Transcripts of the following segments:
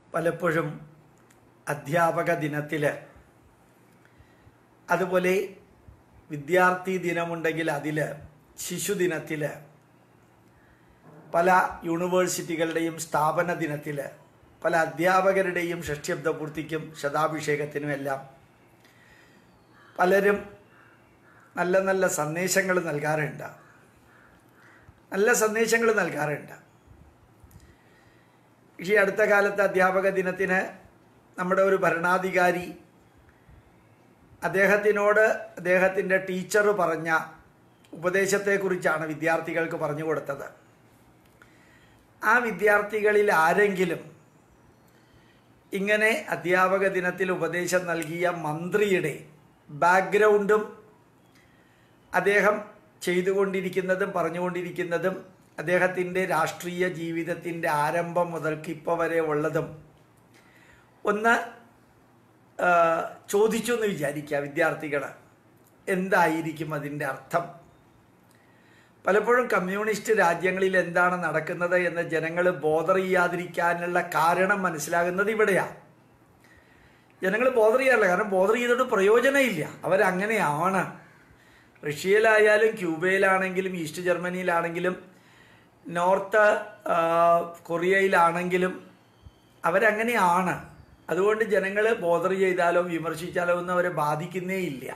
പലപ്പോഴും അധ്യാപക ദിനത്തിൽ അതുപോലെ വിദ്യാർത്ഥി ദിനമുണ്ടെങ്കിൽ അതിൽ ശിശുദിനത്തിൽ പല യൂണിവേഴ്സിറ്റികളുടെയും സ്ഥാപന ദിനത്തിൽ പല അധ്യാപകരുടെയും ഷഷ്ട്യബ്ദ പൂർത്തിക്കും ശതാഭിഷേകത്തിനുമെല്ലാം പലരും നല്ല നല്ല സന്ദേശങ്ങൾ നൽകാറുണ്ട് നല്ല സന്ദേശങ്ങൾ നൽകാറുണ്ട് പക്ഷേ ഈ അടുത്ത കാലത്ത് അധ്യാപക ദിനത്തിന് നമ്മുടെ ഒരു ഭരണാധികാരി അദ്ദേഹത്തിനോട് അദ്ദേഹത്തിൻ്റെ ടീച്ചർ പറഞ്ഞ ഉപദേശത്തെക്കുറിച്ചാണ് വിദ്യാർത്ഥികൾക്ക് പറഞ്ഞു കൊടുത്തത് ആ വിദ്യാർത്ഥികളിൽ ആരെങ്കിലും ഇങ്ങനെ അധ്യാപക ദിനത്തിൽ ഉപദേശം നൽകിയ മന്ത്രിയുടെ ബാക്ക്ഗ്രൗണ്ടും അദ്ദേഹം ചെയ്തുകൊണ്ടിരിക്കുന്നതും പറഞ്ഞുകൊണ്ടിരിക്കുന്നതും അദ്ദേഹത്തിൻ്റെ രാഷ്ട്രീയ ജീവിതത്തിൻ്റെ ആരംഭം മുതൽക്ക് ഇപ്പോൾ വരെ ഉള്ളതും ഒന്ന് ആ, ചോദിച്ചു എന്ന് വിചാരിക്കുക വിദ്യാർത്ഥികൾ എന്തായിരിക്കും അതിൻ്റെ അർത്ഥം പലപ്പോഴും കമ്മ്യൂണിസ്റ്റ് രാജ്യങ്ങളിൽ എന്താണ് നടക്കുന്നത് എന്ന് ജനങ്ങൾ ബോധർ ചെയ്യാതിരിക്കാനുള്ള കാരണം മനസ്സിലാകുന്നത് ഇവിടെയാണ് ജനങ്ങൾ ബോധർ ചെയ്യാറില്ല കാരണം ബോധർ ചെയ്തിട്ട് പ്രയോജനമില്ല അവരങ്ങനെയാണ് റഷ്യയിലായാലും ക്യൂബയിലാണെങ്കിലും ഈസ്റ്റ് ജർമ്മനിയിലാണെങ്കിലും നോർത്ത് ആ, കൊറിയയിലാണെങ്കിലും അവരങ്ങനെയാണ് അതുകൊണ്ട് ജനങ്ങൾ ബോധർ ചെയ്താലോ വിമർശിച്ചാലോ ഒന്നും അവരെ ബാധിക്കുന്നേ ഇല്ല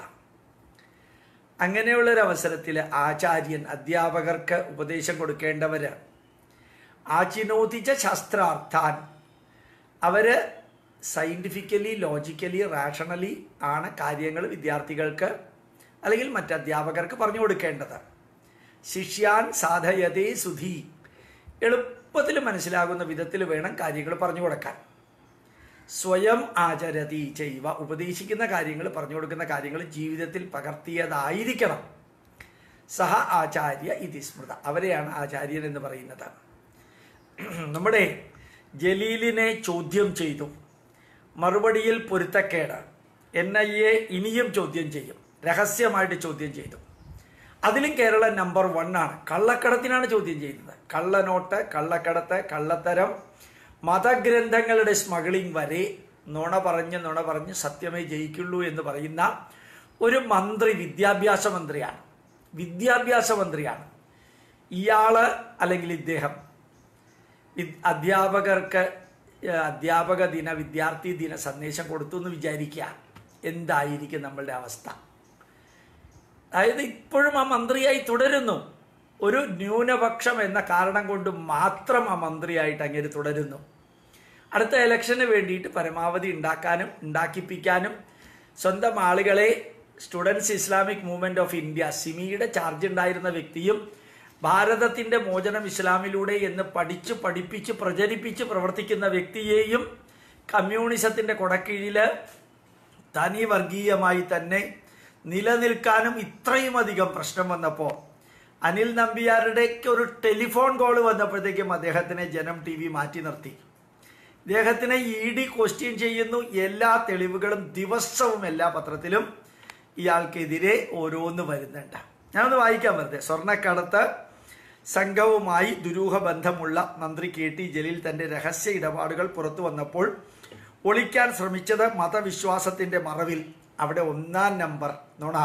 അങ്ങനെയുള്ളൊരവസരത്തിൽ ആചാര്യൻ അധ്യാപകർക്ക് ഉപദേശം കൊടുക്കേണ്ടവർ ആചിനോദിച്ച ശാസ്ത്രാർത്ഥാൻ അവര് സയൻറ്റിഫിക്കലി ലോജിക്കലി റാഷണലി ആണ് കാര്യങ്ങൾ വിദ്യാർത്ഥികൾക്ക് അല്ലെങ്കിൽ മറ്റ് അധ്യാപകർക്ക് പറഞ്ഞു കൊടുക്കേണ്ടത് ശിഷ്യാൻ സാധയതേ സുധി എളുപ്പത്തിൽ മനസ്സിലാകുന്ന വിധത്തിൽ വേണം കാര്യങ്ങൾ പറഞ്ഞു കൊടുക്കാൻ സ്വയം ആചരതി ചെയ്യുക ഉപദേശിക്കുന്ന കാര്യങ്ങൾ പറഞ്ഞു കൊടുക്കുന്ന കാര്യങ്ങൾ ജീവിതത്തിൽ പകർത്തിയതായിരിക്കണം സഹ ആചാര്യ ഇതി സ്മൃത അവരെയാണ് ആചാര്യൻ എന്ന് പറയുന്നത് നമ്മുടെ ജലീലിനെ ചോദ്യം ചെയ്തു മറുപടിയിൽ പൊരുത്തക്കേട് എൻ ഐ എ ഇനിയും ചോദ്യം ചെയ്യും രഹസ്യമായിട്ട് ചോദ്യം ചെയ്തു അതിലും കേരളം നമ്പർ വൺ ആണ് കള്ളക്കടത്തിനാണ് ചോദ്യം ചെയ്യുന്നത് കള്ളനോട്ട് കള്ളക്കടത്ത് കള്ളത്തരം മതഗ്രന്ഥങ്ങളുടെ സ്മഗ്ലിംഗ് വരെ നുണ പറഞ്ഞ് നുണ പറഞ്ഞ് സത്യമേ ജയിക്കുള്ളൂ എന്ന് പറയുന്ന ഒരു മന്ത്രി വിദ്യാഭ്യാസ മന്ത്രിയാണ് വിദ്യാഭ്യാസ മന്ത്രിയാണ് ഇയാള് അല്ലെങ്കിൽ ഇദ്ദേഹം വി- അധ്യാപകർക്ക് ഏഹ്, അധ്യാപക ദിന വിദ്യാർത്ഥി ദിന സന്ദേശം കൊടുത്തു എന്ന് വിചാരിക്കുക എന്തായിരിക്കും നമ്മളുടെ അവസ്ഥ അതായത് ഇപ്പോഴും ആ മന്ത്രിയായി തുടരുന്നു ഒരു ന്യൂനപക്ഷം എന്ന കാരണം കൊണ്ട് മാത്രം ആ മന്ത്രിയായിട്ട് അങ്ങേര് തുടരുന്നു അടുത്ത ഇലക്ഷന് വേണ്ടിയിട്ട് പരമാവധി ഉണ്ടാക്കാനും ഉണ്ടാക്കിപ്പിക്കാനും സ്വന്തം ആളുകളെ students Islamic movement of India സിമിയുടെ ചാർജ് ഉണ്ടായിരുന്ന വ്യക്തിയും ഭാരതത്തിന്റെ മോചനം ഇസ്ലാമിലൂടെ എന്ന് പഠിച്ച് പഠിപ്പിച്ച് പ്രചരിപ്പിച്ച് പ്രവർത്തിക്കുന്ന വ്യക്തിയെയും കമ്മ്യൂണിസത്തിന്റെ കൊടക്കീഴില് തനി വർഗീയമായി തന്നെ നിലനിൽക്കാനും ഇത്രയും അധികം പ്രശ്നം വന്നപ്പോൾ അനിൽ നമ്പ്യാരുടെയൊക്കെ ഒരു ടെലിഫോൺ കോൾ വന്നപ്പോഴത്തേക്കും അദ്ദേഹത്തിനെ ജനം ടി വി മാറ്റി നിർത്തി ഇദ്ദേഹത്തിനെ ഇ ഡി ക്വസ്റ്റ്യൻ ചെയ്യുന്നു എല്ലാ തെളിവുകളും ദിവസവും എല്ലാ പത്രത്തിലും ഇയാൾക്കെതിരെ ഓരോന്ന് വരുന്നുണ്ട് ഞാനൊന്ന് വായിക്കാൻ വെറുതെ സ്വർണ്ണക്കടത്ത് സംഘവുമായി ദുരൂഹ ബന്ധമുള്ള മന്ത്രി കെ ടി ജലീൽ തന്റെ രഹസ്യ ഇടപാടുകൾ പുറത്തു വന്നപ്പോൾ ഒളിക്കാൻ ശ്രമിച്ചത് മതവിശ്വാസത്തിന്റെ മറവിൽ അവിടെ ഒന്നാം നമ്പർ നുണ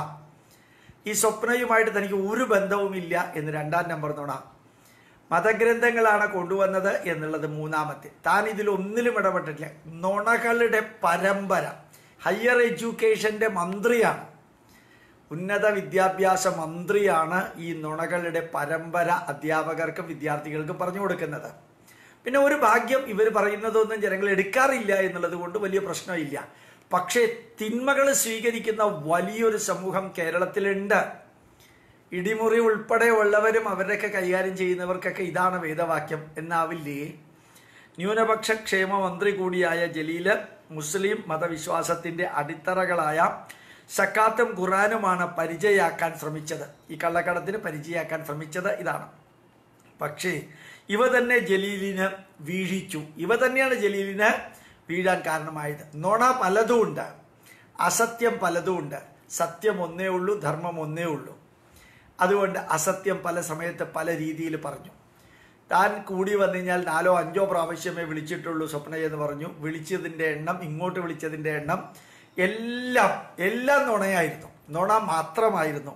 ഈ സ്വപ്നയുമായിട്ട് തനിക്ക് ഒരു ബന്ധവുമില്ല എന്ന് രണ്ടാം നമ്പർ നുണ മതഗ്രന്ഥങ്ങളാണ് കൊണ്ടുവന്നത് എന്നുള്ളത് മൂന്നാമത്തെ താൻ ഇതിൽ ഒന്നിലും ഇടപെട്ടിട്ടില്ല നുണകളുടെ പരമ്പര ഹയർ എഡ്യൂക്കേഷന്റെ മന്ത്രിയാണ് ഉന്നത വിദ്യാഭ്യാസ മന്ത്രിയാണ് ഈ നുണകളുടെ പരമ്പര അധ്യാപകർക്കും വിദ്യാർത്ഥികൾക്കും പറഞ്ഞു കൊടുക്കുന്നത് പിന്നെ ഒരു ഭാഗ്യം ഇവർ പറയുന്നതൊന്നും ജനങ്ങൾ എടുക്കാറില്ല എന്നുള്ളത് കൊണ്ട് വലിയ പ്രശ്നമില്ല പക്ഷേ തിന്മകൾ സ്വീകരിക്കുന്ന വലിയൊരു സമൂഹം കേരളത്തിലുണ്ട് ഇടിമുറി ഉൾപ്പെടെ ഉള്ളവരും അവരുടെയൊക്കെ കൈകാര്യം ചെയ്യുന്നവർക്കൊക്കെ ഇതാണ് വേദവാക്യം എന്നാവില്ലേ ന്യൂനപക്ഷ ക്ഷേമ മന്ത്രി കൂടിയായ ജലീല് മുസ്ലിം മതവിശ്വാസത്തിന്റെ അടിത്തറകളായ സക്കാത്തും ഖുറാനുമാണ് പരിചയാക്കാൻ ശ്രമിച്ചത് ഈ കള്ളക്കടത്തിന് പരിചയാക്കാൻ ശ്രമിച്ചത് ഇതാണ് പക്ഷേ ഇവ തന്നെ ജലീലിന് വീഴിച്ചു ഇവ തന്നെയാണ് ജലീലിന് വീഴാൻ കാരണമായത് നുണ പലതും ഉണ്ട് അസത്യം പലതും ഉണ്ട് സത്യം ഒന്നേ ഉള്ളൂ ധർമ്മം ഒന്നേ ഉള്ളൂ അതുകൊണ്ട് അസത്യം പല സമയത്ത് പല രീതിയിൽ പറഞ്ഞു താൻ കൂടി വന്നു കഴിഞ്ഞാൽ നാലോ അഞ്ചോ പ്രാവശ്യമേ വിളിച്ചിട്ടുള്ളൂ സ്വപ്നയെ എന്ന് പറഞ്ഞു വിളിച്ചതിൻ്റെ എണ്ണം ഇങ്ങോട്ട് വിളിച്ചതിൻ്റെ എണ്ണം എല്ലാം എല്ലാം നുണയായിരുന്നു നുണ മാത്രമായിരുന്നു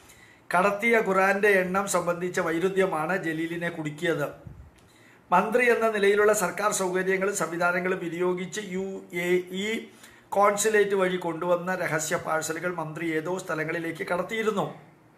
കടത്തിയ ഖുറാന്റെ എണ്ണം സംബന്ധിച്ച വൈരുദ്ധ്യമാണ് ജലീലിനെ കുടുക്കിയത് മന്ത്രി എന്ന നിലയിലുള്ള സർക്കാർ സൗകര്യങ്ങളും സംവിധാനങ്ങളും വിനിയോഗിച്ച് യു എ ഇ കോൺസുലേറ്റ് വഴി കൊണ്ടുവന്ന രഹസ്യ പാഴ്സലുകൾ മന്ത്രി ഏതോ സ്ഥലങ്ങളിലേക്ക് കടത്തിയിരുന്നു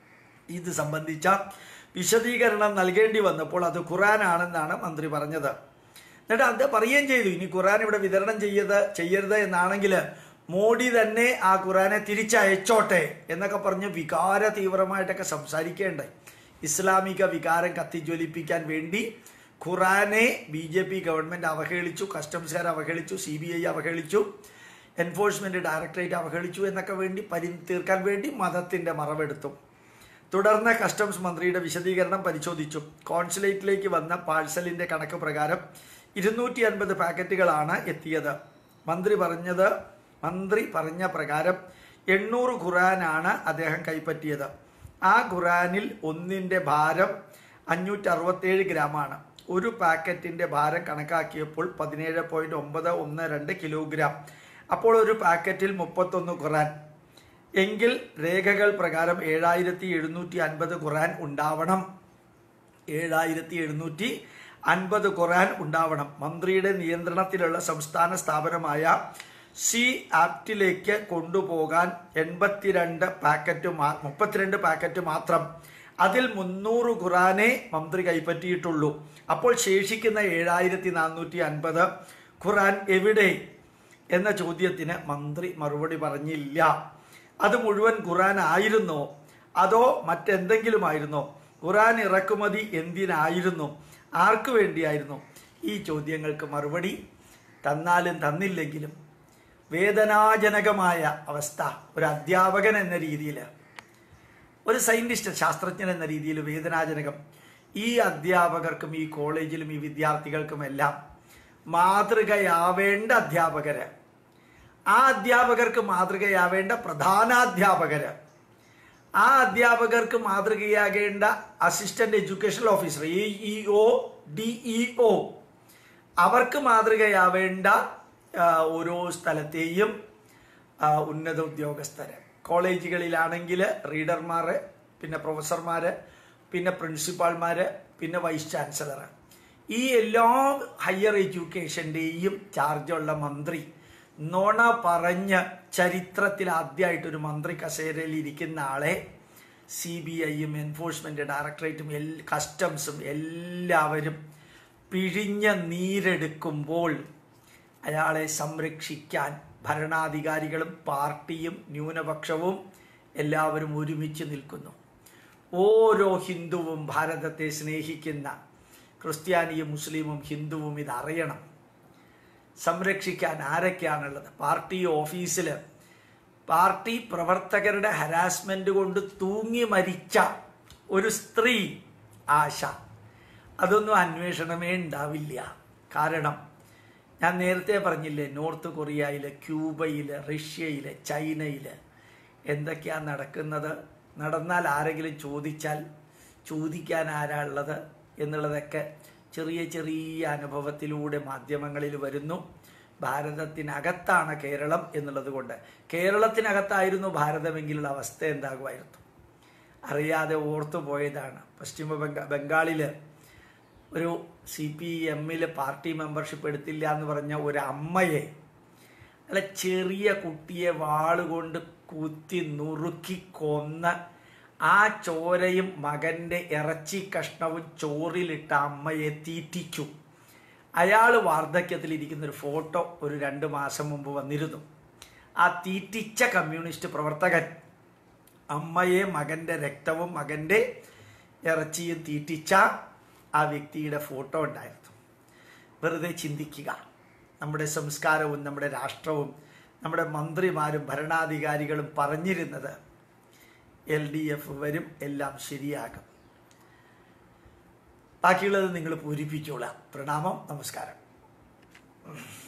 ഇത് സംബന്ധിച്ച വിശദീകരണം നൽകേണ്ടി വന്നപ്പോൾ അത് ഖുറാനാണെന്നാണ് മന്ത്രി പറഞ്ഞത് എന്നിട്ട് അത് പറയുകയും ചെയ്തു ഇനി ഖുറാൻ ഇവിടെ വിതരണം ചെയ്യത് ചെയ്യരുത് എന്നാണെങ്കിൽ മോഡി തന്നെ ആ ഖുറാനെ തിരിച്ചയച്ചോട്ടെ എന്നൊക്കെ പറഞ്ഞ് വികാര തീവ്രമായിട്ടൊക്കെ സംസാരിക്കേണ്ടായി ഇസ്ലാമിക വികാരം കത്തിജ്വലിപ്പിക്കാൻ വേണ്ടി ഖുറാനെ ബി ജെ പി ഗവൺമെന്റ് അവഹേളിച്ചു കസ്റ്റംസുകാർ അവഹേളിച്ചു സി ബി ഐ അവഹേളിച്ചു എൻഫോഴ്സ്മെന്റ് ഡയറക്ടറേറ്റ് അവഹേളിച്ചു എന്നൊക്കെ വേണ്ടി പരി തീർക്കാൻ വേണ്ടി മതത്തിന്റെ മറവെടുത്തു തുടർന്ന് കസ്റ്റംസ് മന്ത്രിയുടെ വിശദീകരണം പരിശോധിച്ചു കോൺസുലേറ്റിലേക്ക് വന്ന പാഴ്സലിന്റെ കണക്ക് പ്രകാരം ഇരുന്നൂറ്റി അൻപത് പാക്കറ്റുകളാണ് എത്തിയത് മന്ത്രി പറഞ്ഞത് മന്ത്രി പറഞ്ഞ പ്രകാരം എണ്ണൂറ് ഖുറാനാണ് അദ്ദേഹം കൈപ്പറ്റിയത് ആ ഖുറാനിൽ ഒന്നിൻ്റെ ഭാരം അഞ്ഞൂറ്റി അറുപത്തേഴ് ഗ്രാമാണ് ഒരു പാക്കറ്റിന്റെ ഭാരം കണക്കാക്കിയപ്പോൾ പതിനേഴ് പോയിന്റ് ഒമ്പത് ഒന്ന് രണ്ട് കിലോഗ്രാം അപ്പോൾ ഒരു പാക്കറ്റിൽ മുപ്പത്തൊന്ന് ഖുറാൻ എങ്കിൽ രേഖകൾ പ്രകാരം ഏഴായിരത്തി എഴുന്നൂറ്റി അൻപത് ഖുറാൻ ഉണ്ടാവണം ഏഴായിരത്തി എഴുന്നൂറ്റി അൻപത് ഖുറാൻ ഉണ്ടാവണം മന്ത്രിയുടെ നിയന്ത്രണത്തിലുള്ള സംസ്ഥാന സ്ഥാപനമായ സി ആപ്റ്റിലേക്ക് കൊണ്ടുപോകാൻ എൺപത്തിരണ്ട് പാക്കറ്റ് മാ മുപ്പത്തിരണ്ട് പാക്കറ്റ് മാത്രം അതിൽ മുന്നൂറ് ഖുറാനെ മന്ത്രി കൈപ്പറ്റിയിട്ടുള്ളൂ അപ്പോൾ ശേഷിക്കുന്ന ഏഴായിരത്തി നാനൂറ്റി അൻപത് ഖുറാൻ എവിടെ എന്ന ചോദ്യത്തിന് മന്ത്രി മറുപടി പറഞ്ഞില്ല അത് മുഴുവൻ ഖുറാൻ ആയിരുന്നോ അതോ മറ്റെന്തെങ്കിലും ആയിരുന്നോ ഖുറാൻ ഇറക്കുമതി എന്തിനായിരുന്നു ആർക്കു വേണ്ടിയായിരുന്നു ഈ ചോദ്യങ്ങൾക്ക് മറുപടി തന്നാലും തന്നില്ലെങ്കിലും വേദനാജനകമായ അവസ്ഥ ഒരു അധ്യാപകൻ എന്ന രീതിയിൽ ഒരു സയന്റിസ്റ്റ് ശാസ്ത്രജ്ഞൻ എന്ന രീതിയിൽ വേദനാജനകം ഈ അധ്യാപകർക്കും ഈ കോളേജിലും ഈ വിദ്യാർത്ഥികൾക്കുമെല്ലാം മാതൃകയാവേണ്ട അധ്യാപകര് ആ അധ്യാപകർക്ക് മാതൃകയാവേണ്ട പ്രധാനാധ്യാപകര് ആ അധ്യാപകർക്ക് മാതൃകയാകേണ്ട assistant educational officer A E O D E O അവർക്ക് മാതൃകയാവേണ്ട ആ, ഓരോ സ്ഥലത്തെയും ആ, ഉന്നത ഉദ്യോഗസ്ഥര് കോളേജുകളിലാണെങ്കിൽ റീഡർമാർ പിന്നെ പ്രൊഫസർമാര് പിന്നെ പ്രിൻസിപ്പാൾമാര് പിന്നെ വൈസ് ചാൻസലർ ഈ എല്ലാ ഹയർ എഡ്യൂക്കേഷൻ്റെയും ചാർജുള്ള മന്ത്രി നുണ പറഞ്ഞ് ചരിത്രത്തിൽ ആദ്യമായിട്ടൊരു മന്ത്രി കസേരയിൽ ഇരിക്കുന്ന ആളെ സി ബി ഐയും എൻഫോഴ്സ്മെന്റ് ഡയറക്ടറേറ്റും എൽ കസ്റ്റംസും എല്ലാവരും പിഴിഞ്ഞ നീരെടുക്കുമ്പോൾ അയാളെ സംരക്ഷിക്കാൻ ഭരണാധികാരികളും പാർട്ടിയും ന്യൂനപക്ഷവും എല്ലാവരും ഒരുമിച്ച് നിൽക്കുന്നു ഓരോ ഹിന്ദുവും ഭാരതത്തെ സ്നേഹിക്കുന്ന ക്രിസ്ത്യാനിയും മുസ്ലിമും ഹിന്ദുവും ഇത് അറിയണം സംരക്ഷിക്കാൻ ആരൊക്കെയാണുള്ളത് പാർട്ടി ഓഫീസിൽ പാർട്ടി പ്രവർത്തകരുടെ ഹരാസ്മെന്റ് കൊണ്ട് തൂങ്ങി മരിച്ച ഒരു സ്ത്രീ ആശ അതൊന്നും അന്വേഷണമേ ഉണ്ടാവില്ല കാരണം ഞാൻ നേരത്തെ പറഞ്ഞില്ലേ നോർത്ത് കൊറിയയില് ക്യൂബയില് റഷ്യയില് ചൈനയില് എന്തൊക്കെയാ നടക്കുന്നത് നടന്നാൽ ആരെങ്കിലും ചോദിച്ചാൽ ചോദിക്കാൻ ആരാ ഉള്ളത് എന്നുള്ളതൊക്കെ ചെറിയ ചെറിയ അനുഭവത്തിലൂടെ മാധ്യമങ്ങളിൽ വരുന്നു ഭാരതത്തിനകത്താണ് കേരളം എന്നുള്ളത് കൊണ്ട് കേരളത്തിനകത്തായിരുന്നു ഭാരതമെങ്കിലുള്ള അവസ്ഥ എന്താകുമായിരുന്നു അറിയാതെ ഓർത്തു പോയതാണ് പശ്ചിമ ബംഗാ ബംഗാളില് ഒരു സി പി എമ്മിൽ പാർട്ടി മെമ്പർഷിപ്പ് എടുത്തില്ല എന്ന് പറഞ്ഞ ഒരു അമ്മയെ അല്ല ചെറിയ കുട്ടിയെ വാളുകൊണ്ട് കുത്തി നുറുക്കി കൊന്ന് ആ ചോരയും മകന്റെ ഇറച്ചി കഷ്ണവും ചോറിലിട്ട അമ്മയെ തീറ്റിച്ചു അയാൾ വാർദ്ധക്യത്തിൽ ഇരിക്കുന്ന ഒരു ഫോട്ടോ ഒരു രണ്ട് മാസം മുമ്പ് വന്നിരുന്നു ആ തീറ്റിച്ച കമ്മ്യൂണിസ്റ്റ് പ്രവർത്തകൻ അമ്മയെ മകന്റെ രക്തവും മകന്റെ ഇറച്ചിയും തീറ്റിച്ച ആ വ്യക്തിയുടെ ഫോട്ടോ ഉണ്ടായിരുന്നു വെറുതെ ചിന്തിക്കുക നമ്മുടെ സംസ്കാരവും നമ്മുടെ രാഷ്ട്രവും നമ്മുടെ മന്ത്രിമാരും ഭരണാധികാരികളും പറഞ്ഞിരുന്നത് എൽ ഡി എഫ് വരും എല്ലാം ശരിയാകും ബാക്കിയുള്ളത് നിങ്ങൾ പൂരിപ്പിച്ചോളാം പ്രണാമം നമസ്കാരം